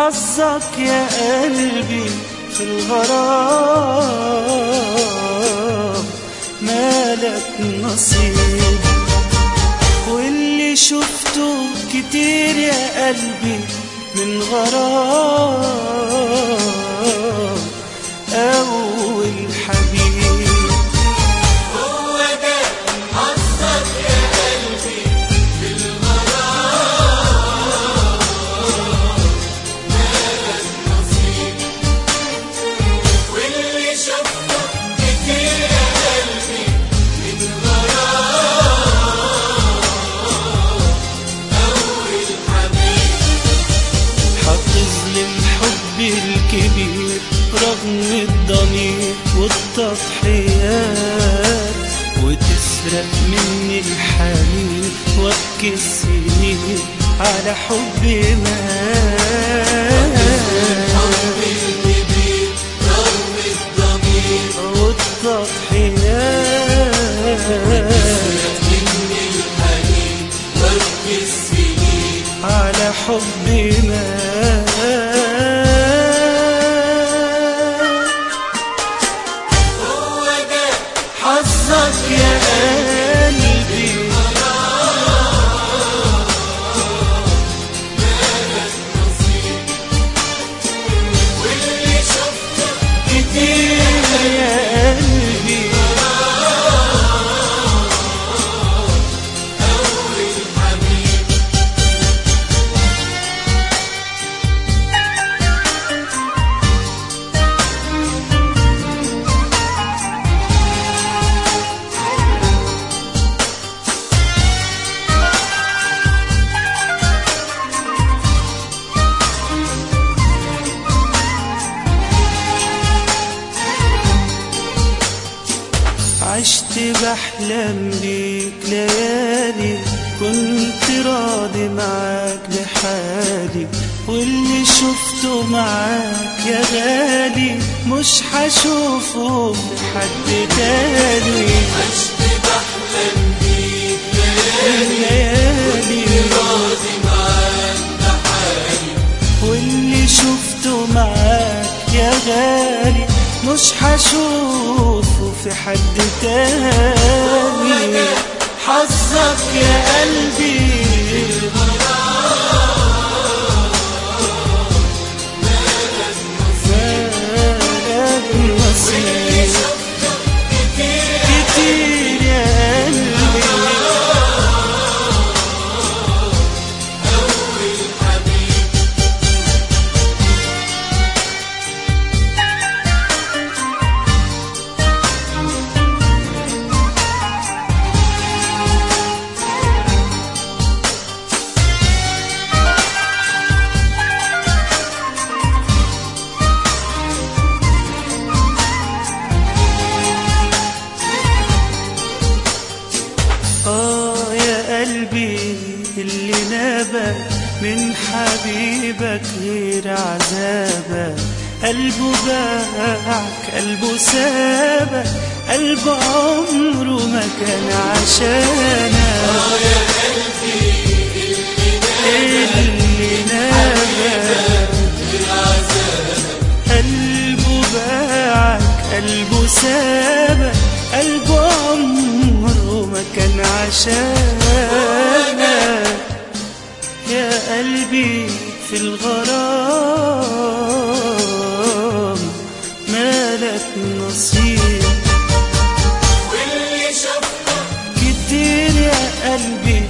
حظك يا قلبي في الغرام مالك نصيب واللي شفته كتير يا قلبي من غرام أول حبيب هو ده حظك يا قلبي في الغرام مالك نصيب واللي شفته كتير يا قلبي من غرام أول حبيب هتظلم حبي الكبير رغم الضمير والتضحيات وتسرق مني الحنين وابكي السنين على حبي مات حبي الكبير رغم الضمير والتضحيات مني الحنين وابكي السنين على حبي مات هو ده حظك يا قلبي نصيب واللي شفته كتير يا قلبي أول حبيب عشت بحلم بيك ليالي كنت راضي معاك بحالي واللي شفته معاك يا غالي مش هشوفه في حد تاني عشت بحلم بيك ليالي راضي معاك بحالي واللي شفته معاك يا غالي مش هشوفه في حد تاني حظك يا قلبي مالك نصيب كتير يا قلبي أول حبيب آه يا قلبي اللي نابك من حبيبك غير عذابك قلبه باعك قلبه سابك قلبه عمره ما كان عشانك يا قلبي اللي نابك العذاب قلبه باعك قلبه سابك قلبه عمره ما كان عشانك يا قلبي في الغرام مالك نصيب واللي شفته كتير يا قلبي